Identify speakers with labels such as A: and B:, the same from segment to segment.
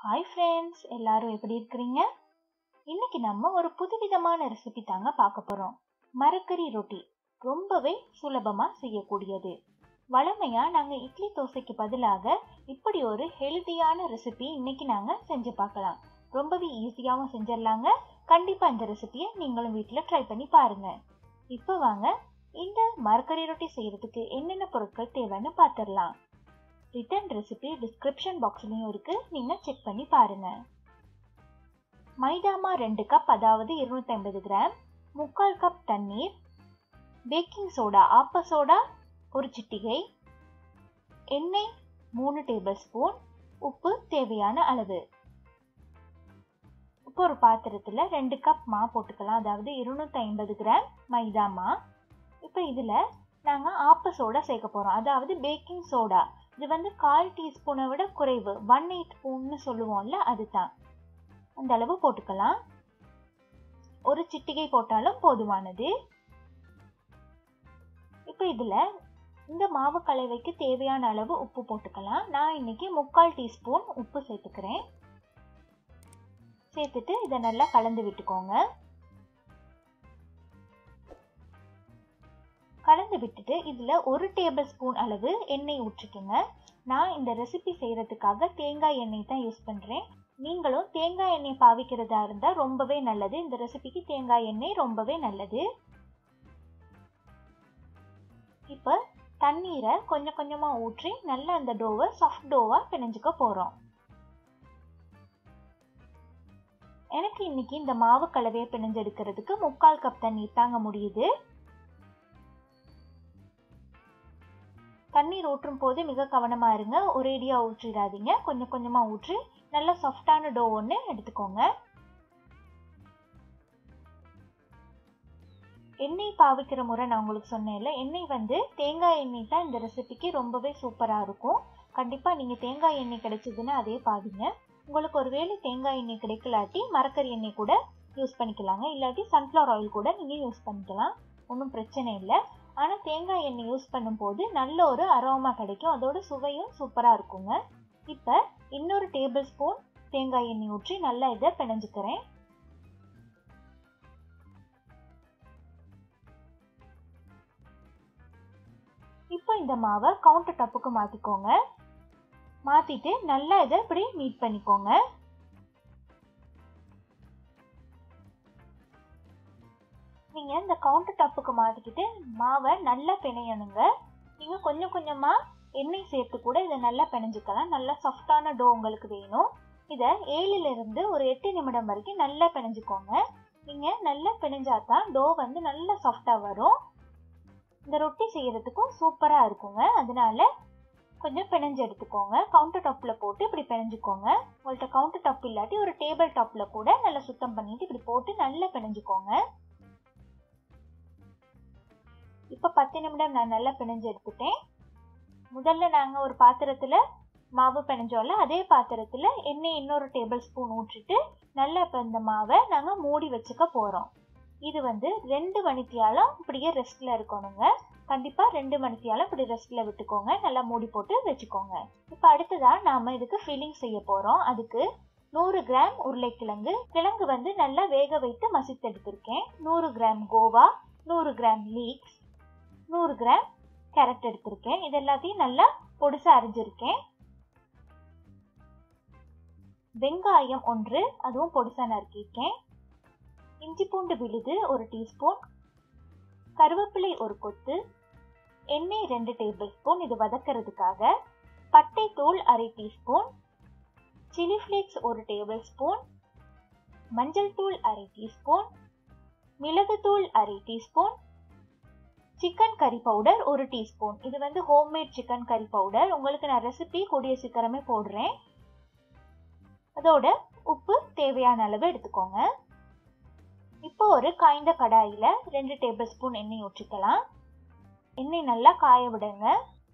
A: hi friends எல்லாரும் எப்படி இருக்கிறீங்க இன்னைக்கு நம்ம ஒரு புதுவிதமான ரெசிபி தாங்க பார்க்க போகிறோம் மரக்கறி ரொட்டி ரொம்பவே சுலபமாக செய்யக்கூடியது வழமையாக நாங்கள் இட்லி தோசைக்கு பதிலாக இப்படி ஒரு ஹெல்தியான ரெசிபி இன்னைக்கு நாங்கள் செஞ்சு பார்க்கலாம் ரொம்பவே ஈஸியாகவும் செஞ்சிடலாங்க கண்டிப்பாக இந்த ரெசிபியை நீங்களும் வீட்டில் ட்ரை பண்ணி பாருங்கள் இப்போ வாங்க இந்த மரக்கறி ரொட்டி செய்கிறதுக்கு என்னென்ன பொருட்கள் தேவைன்னு பார்த்துடலாம் ரிட்டன் ரெசிபி டிஸ்கிரிப்ஷன் பாக்ஸ்லையும் இருக்கு நீங்க செக் பண்ணி பாருங்க மைதாமா ரெண்டு கப் அதாவது இருநூத்தி ஐம்பது கிராம் முக்கால் கப் தண்ணீர் பேக்கிங் சோடா ஆப்ப சோடா ஒரு சிட்டிகை எண்ணெய் மூணு டேபிள் ஸ்பூன் உப்பு தேவையான அளவு இப்போ ஒரு பாத்திரத்தில் ரெண்டு கப் மா போட்டுக்கலாம் அதாவது இருநூத்தி ஐம்பது கிராம் மைதா மா இப்போ இதில் நாங்கள் ஆப்ப சோடா சேர்க்க போகிறோம் அதாவது பேக்கிங் சோடா இது வந்து கால் டீஸ்பூனை விட குறைவு ஒன் எயிட் ஸ்பூன்னு சொல்லுவோம்ல அதுதான் அந்த அளவு போட்டுக்கலாம் ஒரு சிட்டிகை போட்டாலும் போதுமானது இப்போ இதில் இந்த மாவு கலவைக்கு தேவையான அளவு உப்பு போட்டுக்கலாம் நான் இன்னைக்கு முக்கால் டீஸ்பூன் உப்பு சேர்த்துக்கிறேன் சேர்த்துட்டு இதை நல்லா கலந்து விட்டுக்கோங்க கலந்து விட்டுட்டு இதில் ஒரு டேபிள் ஸ்பூன் அளவு எண்ணெய் ஊற்றிக்கோங்க நான் இந்த ரெசிபி செய்கிறதுக்காக தேங்காய் எண்ணெய் தான் யூஸ் பண்ணுறேன் நீங்களும் தேங்காய் எண்ணெய் பாவிக்கிறதா இருந்தால் ரொம்பவே நல்லது இந்த ரெசிபிக்கு தேங்காய் எண்ணெய் ரொம்பவே நல்லது இப்போ தண்ணீரை கொஞ்சம் கொஞ்சமாக ஊற்றி நல்லா அந்த டோவை சாஃப்ட் டோவாக பிணைஞ்சுக்க போகிறோம் எனக்கு இன்னைக்கு இந்த மாவு கலவையை பிணைஞ்செடுக்கிறதுக்கு முக்கால் கப் தண்ணீர் தாங்க முடியுது தண்ணீர் ஊற்றும் போது மிக கவனமாக இருங்க ஒரேடியாக ஊற்றிடாதீங்க கொஞ்சம் கொஞ்சமாக ஊற்றி நல்லா சாஃப்டான டோ ஒன்று எடுத்துக்கோங்க எண்ணெய் பாவிக்கிற முறை நான் உங்களுக்கு சொன்னேன்ல எண்ணெய் வந்து தேங்காய் எண்ணெய் தான் இந்த ரெசிபிக்கு ரொம்பவே சூப்பராக இருக்கும் கண்டிப்பாக நீங்கள் தேங்காய் எண்ணெய் கிடைச்சதுன்னா அதே பாவிங்க உங்களுக்கு ஒரு வேளை தேங்காய் எண்ணெய் கிடைக்கலாட்டி மரக்கறி எண்ணெய் கூட யூஸ் பண்ணிக்கலாங்க இல்லாட்டி சன்ஃப்ளவர் ஆயில் கூட நீங்கள் யூஸ் பண்ணிக்கலாம் ஒன்றும் பிரச்சனை இல்லை ஆனால் தேங்காய் எண்ணெய் யூஸ் பண்ணும்போது நல்ல ஒரு அரோமா கிடைக்கும் அதோட சுவையும் சூப்பராக இருக்குங்க இப்போ இன்னொரு டேபிள் ஸ்பூன் தேங்காய் எண்ணெய் ஊற்றி நல்லா இதை பிணைஞ்சுக்கிறேன் இப்போ இந்த மாவை கவுண்டர் டப்புக்கு மாற்றிக்கோங்க மாற்றிட்டு நல்லா இதை இப்படி மீட் பண்ணிக்கோங்க நீங்கள் இந்த கவுண்டர் டாப்புக்கு மாற்றிக்கிட்டு மாவை நல்லா பிணையணுங்க நீங்கள் கொஞ்சம் கொஞ்சமாக எண்ணெய் சேர்த்து கூட இதை நல்லா பிணைஞ்சிக்கலாம் நல்லா சாஃப்டான டோ உங்களுக்கு வேணும் இதை ஏழுலேருந்து ஒரு எட்டு நிமிடம் வரைக்கும் நல்லா பிணைஞ்சிக்கோங்க நீங்கள் நல்லா பிணைஞ்சாதான் டோ வந்து நல்லா சாஃப்டாக வரும் இந்த ரொட்டி செய்கிறதுக்கும் சூப்பராக இருக்குங்க அதனால கொஞ்சம் பிணைஞ்சு எடுத்துக்கோங்க கவுண்டர் டாப்பில் போட்டு இப்படி பிணைஞ்சிக்கோங்க உங்கள்கிட்ட கவுண்டர் டாப் இல்லாட்டி ஒரு டேபிள் டாப்பில் கூட நல்லா சுத்தம் பண்ணிட்டு இப்படி போட்டு நல்லா பிணைஞ்சிக்கோங்க இப்போ பத்து நிமிடம் நான் நல்லா பிணைஞ்சு எடுத்துட்டேன் முதல்ல நாங்கள் ஒரு பாத்திரத்தில் மாவு பிணைஞ்சோம்ல அதே பாத்திரத்தில் எண்ணெய் இன்னொரு டேபிள் ஸ்பூன் ஊற்றிட்டு நல்லா இப்போ இந்த மாவை நாங்கள் மூடி வச்சுக்க போகிறோம் இது வந்து ரெண்டு மணித்தியாலம் இப்படியே ரெஸ்ட்டில் இருக்கணுங்க கண்டிப்பாக ரெண்டு மணித்தியாலம் இப்படி ரெஸ்ட்டில் விட்டுக்கோங்க நல்லா மூடி போட்டு வச்சுக்கோங்க இப்போ அடுத்ததாக நாம் இதுக்கு ஃபில்லிங் செய்ய போகிறோம் அதுக்கு நூறு கிராம் உருளைக்கிழங்கு கிழங்கு வந்து நல்லா வேக வைத்து மசித்து எடுத்திருக்கேன் நூறு கிராம் கோவா நூறு கிராம் லீக்ஸ் நூறு கிராம் கேரட் எடுத்திருக்கேன் இது எல்லாத்தையும் நல்லா பொடிசாக அரிஞ்சிருக்கேன் வெங்காயம் ஒன்று அதுவும் பொடிசாக நறுக்கியிருக்கேன் இஞ்சி பூண்டு விழுது ஒரு டீஸ்பூன் கருவேப்பிலை ஒரு கொத்து எண்ணெய் ரெண்டு டேபிள் ஸ்பூன் இது வதக்கிறதுக்காக பட்டை தூள் அரை டீஸ்பூன் சில்லி ஃப்ளேக்ஸ் ஒரு டேபிள் ஸ்பூன் மஞ்சள் தூள் அரை டீஸ்பூன் மிளகுத்தூள் அரை டீஸ்பூன் சிக்கன் கறி பவுடர் ஒரு டீஸ்பூன் இது வந்து ஹோம்மேட் சிக்கன் கறி பவுடர் உங்களுக்கு நான் ரெசிபி கூடிய சீக்கிரமே போடுறேன் அதோட உப்பு தேவையான அளவு எடுத்துக்கோங்க இப்போ ஒரு காய்ந்த கடாயில் ரெண்டு டேபிள் ஸ்பூன் எண்ணெய் ஊற்றிக்கலாம் எண்ணெய் நல்லா காய விடுங்க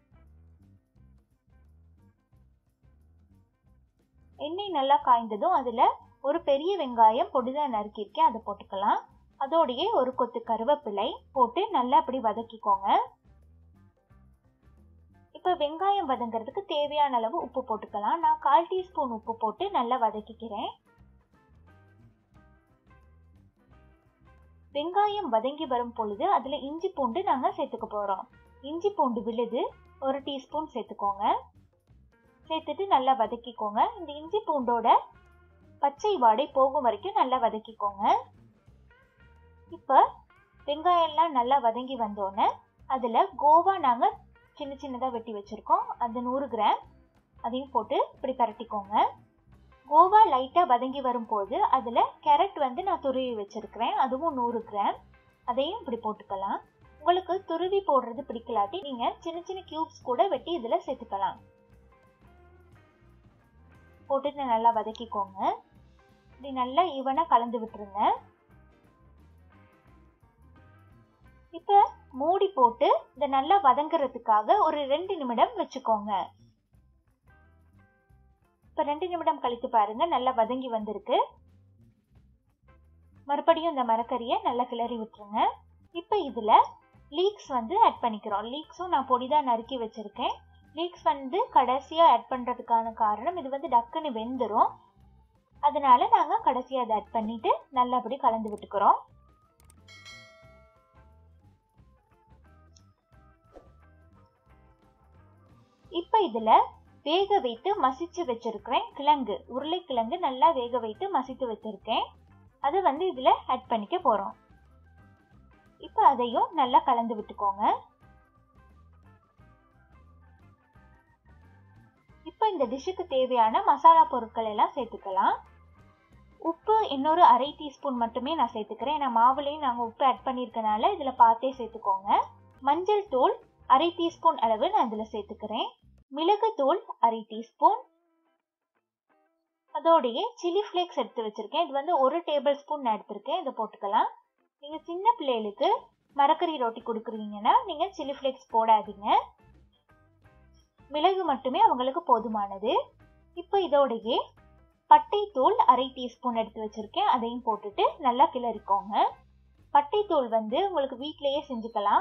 A: எண்ணெய் நல்லா காய்ந்ததும் அதில் ஒரு பெரிய வெங்காயம் பொடிதாக நறுக்கியிருக்கேன் அதை போட்டுக்கலாம் அதோடையே ஒரு கொத்து கருவேப்பிலை போட்டு நல்லா அப்படி வதக்கிக்கோங்க இப்போ இப்போ வெங்காயம் வதங்கிறதுக்கு தேவையான அளவு உப்பு போட்டுக்கலாம் நான் கால் டீஸ்பூன் உப்பு போட்டு நல்லா வதக்கிக்கிறேன் வெங்காயம் வதங்கி வரும் பொழுது அதில் இஞ்சி பூண்டு நாங்கள் சேர்த்துக்க போகிறோம் இஞ்சி பூண்டு விழுது ஒரு டீஸ்பூன் சேர்த்துக்கோங்க சேர்த்துட்டு நல்லா வதக்கிக்கோங்க இந்த இஞ்சி பூண்டோட பச்சை வாடை போகும் வரைக்கும் நல்லா வதக்கிக்கோங்க இப்போ வெங்காயம்லாம் நல்லா வதங்கி வந்தோடனே அதில் கோவா நாங்கள் சின்ன சின்னதாக வெட்டி வச்சுருக்கோம் அது நூறு கிராம் அதையும் போட்டு இப்படி பரட்டிக்கோங்க கோவா லைட்டாக வதங்கி வரும்போது அதில் கேரட் வந்து நான் துருவி வச்சுருக்கிறேன் அதுவும் நூறு கிராம் அதையும் இப்படி போட்டுக்கலாம் உங்களுக்கு துருவி போடுறது பிடிக்கலாட்டி நீங்கள் சின்ன சின்ன க்யூப்ஸ் கூட வெட்டி இதில் சேர்த்துக்கலாம் போட்டுட்டு நல்லா வதக்கிக்கோங்க இப்படி நல்லா ஈவனாக கலந்து விட்டுருங்க இப்போ மூடி போட்டு இதை நல்லா வதங்குறதுக்காக ஒரு ரெண்டு நிமிடம் வச்சுக்கோங்க இப்போ ரெண்டு நிமிடம் கழித்து பாருங்க நல்லா வதங்கி வந்திருக்கு மறுபடியும் இந்த மரக்கறியை நல்லா கிளறி விட்டுருங்க இப்போ இதில் லீக்ஸ் வந்து ஆட் பண்ணிக்கிறோம் லீக்ஸும் நான் பொடிதாக நறுக்கி வச்சுருக்கேன் லீக்ஸ் வந்து கடைசியாக ஆட் பண்ணுறதுக்கான காரணம் இது வந்து டக்குன்னு வெந்துடும் அதனால நாங்கள் கடைசியாக அதை ஆட் பண்ணிட்டு நல்லபடி கலந்து விட்டுக்கிறோம் இப்போ இதில் வேக வைத்து மசிச்சு வச்சிருக்கிறேன் கிழங்கு உருளைக்கிழங்கு நல்லா வேக வைத்து மசித்து வச்சிருக்கேன் அதை வந்து இதில் ஆட் பண்ணிக்க போகிறோம் இப்போ அதையும் நல்லா கலந்து விட்டுக்கோங்க இப்போ இந்த டிஷ்ஷுக்கு தேவையான மசாலா பொருட்கள் எல்லாம் சேர்த்துக்கலாம் உப்பு இன்னொரு அரை டீஸ்பூன் மட்டுமே நான் சேர்த்துக்கிறேன் ஏன்னா மாவுலேயும் நாங்கள் உப்பு ஆட் பண்ணியிருக்கனால இதில் பார்த்தே சேர்த்துக்கோங்க மஞ்சள் தூள் அரை டீஸ்பூன் அளவு நான் இதில் சேர்த்துக்கிறேன் மிளகு தூள் அரை டீஸ்பூன் அதோடைய சில்லி ஃப்ளேக்ஸ் எடுத்து வச்சுருக்கேன் இது வந்து ஒரு டேபிள் ஸ்பூன் நான் எடுத்திருக்கேன் இதை போட்டுக்கலாம் நீங்கள் சின்ன பிள்ளைகளுக்கு மரக்கறி ரொட்டி கொடுக்குறீங்கன்னா நீங்கள் சில்லி ஃப்ளேக்ஸ் போடாதீங்க மிளகு மட்டுமே அவங்களுக்கு போதுமானது இப்போ இதோடையே பட்டை தூள் அரை டீஸ்பூன் எடுத்து வச்சுருக்கேன் அதையும் போட்டுட்டு நல்லா கிளறிக்கோங்க பட்டை தூள் வந்து உங்களுக்கு வீட்டிலையே செஞ்சுக்கலாம்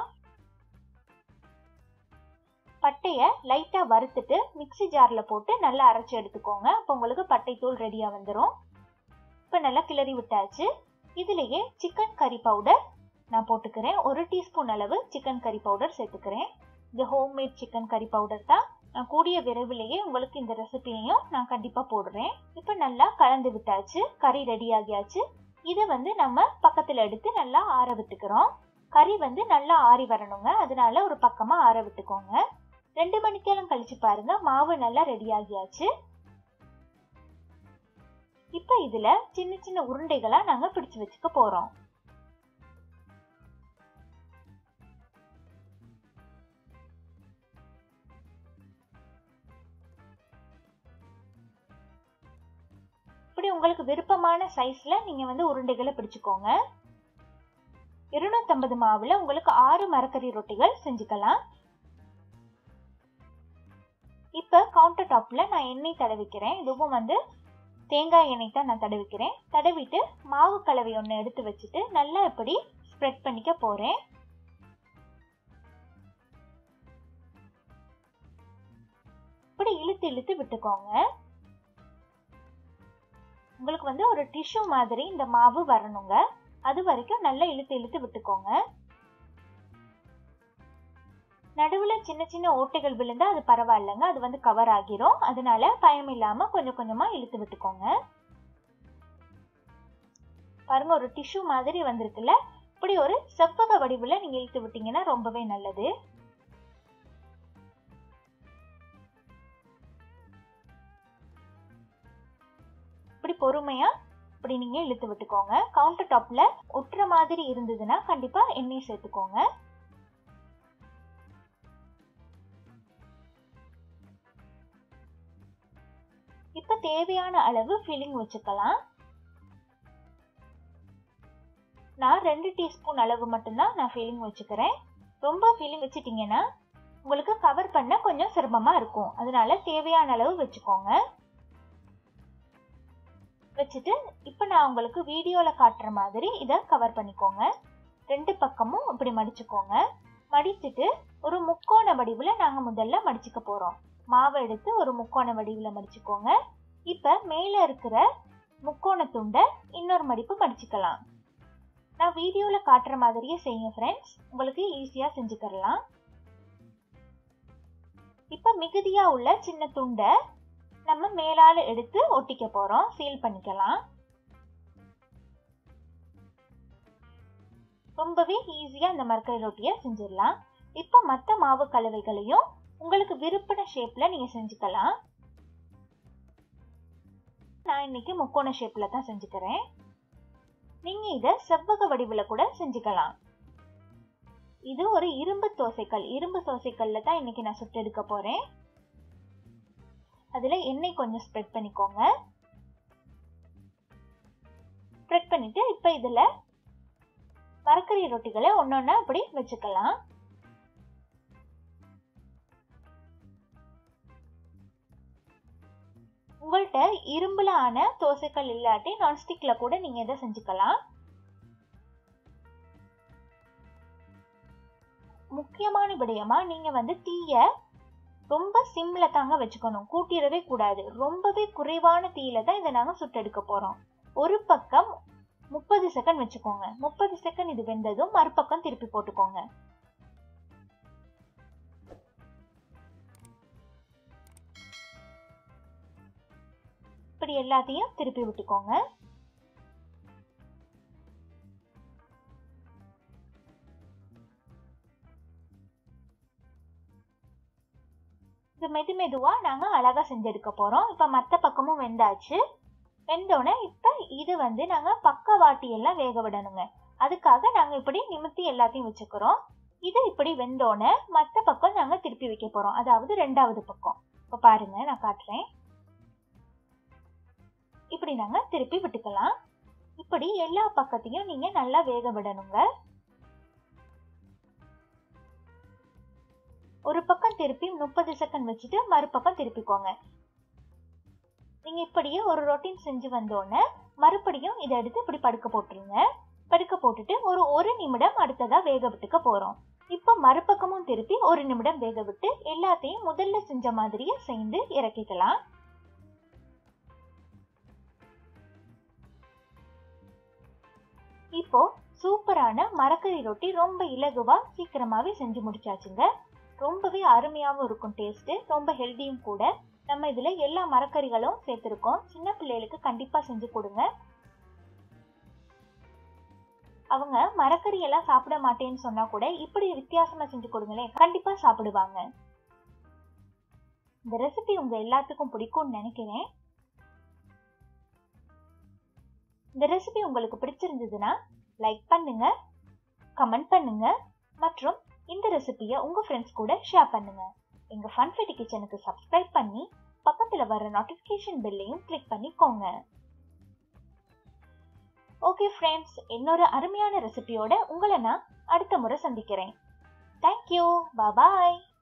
A: பட்டையை லைட்டாக வறுத்துட்டு மிக்சி ஜாரில் போட்டு நல்லா அரைச்சி எடுத்துக்கோங்க அப்போ உங்களுக்கு பட்டை தூள் ரெடியாக வந்துடும் இப்போ நல்லா கிளறி விட்டாச்சு இதுலேயே சிக்கன் கறி பவுடர் நான் போட்டுக்கிறேன் ஒரு டீஸ்பூன் அளவு சிக்கன் கறி பவுடர் சேர்த்துக்கிறேன் இது ஹோம்மேட் சிக்கன் கறி பவுடர் தான் நான் கூடிய விரைவிலேயே உங்களுக்கு இந்த ரெசிபியையும் நான் கண்டிப்பாக போடுறேன் இப்போ நல்லா கலந்து விட்டாச்சு கறி ரெடி ஆகியாச்சு இதை வந்து நம்ம பக்கத்தில் எடுத்து நல்லா ஆற விட்டுக்கிறோம் கறி வந்து நல்லா ஆறி வரணுங்க அதனால ஒரு பக்கமாக ஆற விட்டுக்கோங்க ரெண்டு மணிக்கெல்லாம் கழிச்சு பாருங்க மாவு நல்லா ரெடி ஆகியாச்சு இப்போ இதில் சின்ன சின்ன உருண்டைகளாக நாங்கள் பிடிச்சு வச்சுக்க போகிறோம் இப்படி உங்களுக்கு விருப்பமான சைஸில் நீங்கள் வந்து உருண்டைகளை பிடிச்சுக்கோங்க இருநூத்தம்பது மாவில் உங்களுக்கு ஆறு மரக்கறி ரொட்டிகள் செஞ்சுக்கலாம் இப்போ கவுண்டர் டாப்பில் நான் எண்ணெய் தடவிக்கிறேன் இதுவும் வந்து தேங்காய் எண்ணெய் தான் நான் தடவிக்கிறேன் தடவிட்டு மாவு கலவை ஒன்று எடுத்து வச்சுட்டு நல்லா இப்படி ஸ்ப்ரெட் பண்ணிக்க போகிறேன் இப்படி இழுத்து இழுத்து விட்டுக்கோங்க உங்களுக்கு வந்து ஒரு டிஷ்யூ மாதிரி இந்த மாவு வரணுங்க அது வரைக்கும் நல்லா இழுத்து இழுத்து விட்டுக்கோங்க நடுவில் சின்ன சின்ன ஓட்டைகள் விழுந்தால் அது பரவாயில்லைங்க அது வந்து கவர் ஆகிரும் அதனால பயம் இல்லாமல் கொஞ்சம் கொஞ்சமாக இழுத்து விட்டுக்கோங்க பாருங்க ஒரு டிஷ்யூ மாதிரி வந்திருக்குல்ல இப்படி ஒரு செவ்வக வடிவில் நீங்கள் இழுத்து விட்டீங்கன்னா ரொம்பவே நல்லது இப்படி பொறுமையா இப்படி நீங்க இழுத்து விட்டுக்கோங்க கவுண்டர் டாப்ல ஒட்டுற மாதிரி இருந்ததுன்னா கண்டிப்பா எண்ணெய் சேர்த்துக்கோங்க இப்ப தேவையான அளவு ஃபில்லிங் வச்சுக்கலாம் நான் ரெண்டு டீஸ்பூன் அளவு மட்டும்தான் நான் ஃபில்லிங் வச்சுக்கிறேன் ரொம்ப ஃபில்லிங் வச்சுட்டீங்கன்னா உங்களுக்கு கவர் பண்ண கொஞ்சம் சிரமமா இருக்கும் அதனால தேவையான அளவு வச்சுக்கோங்க வச்சுட்டு இப்போ நான் உங்களுக்கு வீடியோவில் காட்டுற மாதிரி இதை கவர் பண்ணிக்கோங்க ரெண்டு பக்கமும் இப்படி மடிச்சுக்கோங்க மடிச்சுட்டு ஒரு முக்கோண வடிவில் நாங்கள் முதல்ல மடிச்சுக்க போகிறோம் மாவை எடுத்து ஒரு முக்கோண வடிவில் மடிச்சுக்கோங்க இப்போ மேலே இருக்கிற முக்கோண துண்டை இன்னொரு மடிப்பு மடிச்சுக்கலாம் நான் வீடியோவில் காட்டுற மாதிரியே செய்யுங்க ஃப்ரெண்ட்ஸ் உங்களுக்கு ஈஸியாக செஞ்சுக்கரலாம் இப்போ மிகுதியாக உள்ள சின்ன துண்டை நம்ம மேலால் எடுத்து ஒட்டிக்க போகிறோம் சீல் பண்ணிக்கலாம் ரொம்பவே ஈஸியாக இந்த மரக்கறி ரொட்டியை செஞ்சிடலாம் இப்போ மற்ற மாவு கலவைகளையும் உங்களுக்கு விருப்பின ஷேப்பில் நீங்கள் செஞ்சுக்கலாம் நான் இன்னைக்கு முக்கோண ஷேப்பில் தான் செஞ்சுக்கிறேன் நீங்கள் இதை செவ்வக வடிவில் கூட செஞ்சுக்கலாம் இது ஒரு இரும்பு தோசைக்கல் இரும்பு தோசைக்கல்ல தான் இன்னைக்கு நான் சுட்டு எடுக்க போகிறேன் அதில் எண்ணெய் கொஞ்சம் ஸ்ப்ரெட் பண்ணிக்கோங்க ஸ்ப்ரெட் பண்ணிட்டு இப்போ இதில் மரக்கறி ரொட்டிகளை ஒன்றொன்னா அப்படி வச்சுக்கலாம் உங்கள்கிட்ட இரும்புல ஆன தோசைக்கல் இல்லாட்டி நான்ஸ்டிக்ல கூட நீங்க இதை செஞ்சுக்கலாம் முக்கியமான விடயமா நீங்க வந்து தீய ரொம்ப சிம்ல தாங்க வச்சுக்கணும் கூட்டிடவே கூடாது ரொம்பவே குறைவான தீயில தான் இதை நாங்க சுட்டெடுக்க போறோம் ஒரு பக்கம் முப்பது செகண்ட் வச்சுக்கோங்க முப்பது செகண்ட் இது வெந்ததும் மறுபக்கம் திருப்பி போட்டுக்கோங்க இப்படி எல்லாத்தையும் திருப்பி விட்டுக்கோங்க இது மெது மெதுவா நாங்க அழகா செஞ்செடுக்க போறோம் இப்ப மத்த பக்கமும் வெந்தாச்சு வெந்தோடனே இப்ப இது வந்து நாங்க பக்கவாட்டி எல்லாம் வேக விடணுங்க அதுக்காக நாங்க இப்படி நிமித்தி எல்லாத்தையும் வச்சுக்கிறோம் இது இப்படி வெந்தோடனே மத்த பக்கம் நாங்க திருப்பி வைக்க போறோம் அதாவது ரெண்டாவது பக்கம் இப்ப பாருங்க நான் காட்டுறேன் இப்படி நாங்க திருப்பி விட்டுக்கலாம் இப்படி எல்லா பக்கத்தையும் நீங்க நல்லா வேக விடணுங்க ஒரு பக்கம் திருப்பி முப்பது செகண்ட் வச்சுட்டு மறுபக்கம் திருப்பிக்கோங்க நீங்க இப்படியே ஒரு ரொட்டீன் செஞ்சு வந்தோடனே மறுபடியும் இதை எடுத்து இப்படி படுக்க போட்டுருங்க படுக்க போட்டுட்டு ஒரு ஒரு நிமிடம் அடுத்ததா வேக விட்டுக்க போறோம் இப்போ மறுபக்கமும் திருப்பி ஒரு நிமிடம் வேக விட்டு எல்லாத்தையும் முதல்ல செஞ்ச மாதிரியே செய்து இறக்கிக்கலாம் இப்போ சூப்பரான மரக்கறி ரொட்டி ரொம்ப இலகுவா சீக்கிரமாவே செஞ்சு முடிச்சாச்சுங்க ரொம்பவே அருமையாகவும் இருக்கும் டேஸ்ட்டு ரொம்ப ஹெல்த்தியும் கூட நம்ம இதில் எல்லா மரக்கறிகளும் சேர்த்துருக்கோம் சின்ன பிள்ளைகளுக்கு கண்டிப்பாக செஞ்சு கொடுங்க அவங்க மரக்கறி எல்லாம் சாப்பிட மாட்டேன்னு சொன்னா கூட இப்படி வித்தியாசமா செஞ்சு கொடுங்களேன் கண்டிப்பா சாப்பிடுவாங்க இந்த ரெசிபி உங்க எல்லாத்துக்கும் பிடிக்கும்னு நினைக்கிறேன் இந்த ரெசிபி உங்களுக்கு பிடிச்சிருந்ததுன்னா லைக் பண்ணுங்க கமெண்ட் பண்ணுங்க மற்றும் இந்த ரெசிபியை உங்க ஃப்ரெண்ட்ஸ் கூட ஷேர் பண்ணுங்க எங்க ஃபன்ஃபிட்டி கிச்சனுக்கு சப்ஸ்கிரைப் பண்ணி பக்கத்துல வர நோட்டிஃபிகேஷன் பெல்லையும் கிளிக் பண்ணிக்கோங்க ஓகே ஃப்ரெண்ட்ஸ் இன்னொரு அருமையான ரெசிபியோட உங்களை நான் அடுத்த முறை சந்திக்கிறேன் தேங்க்யூ பாய்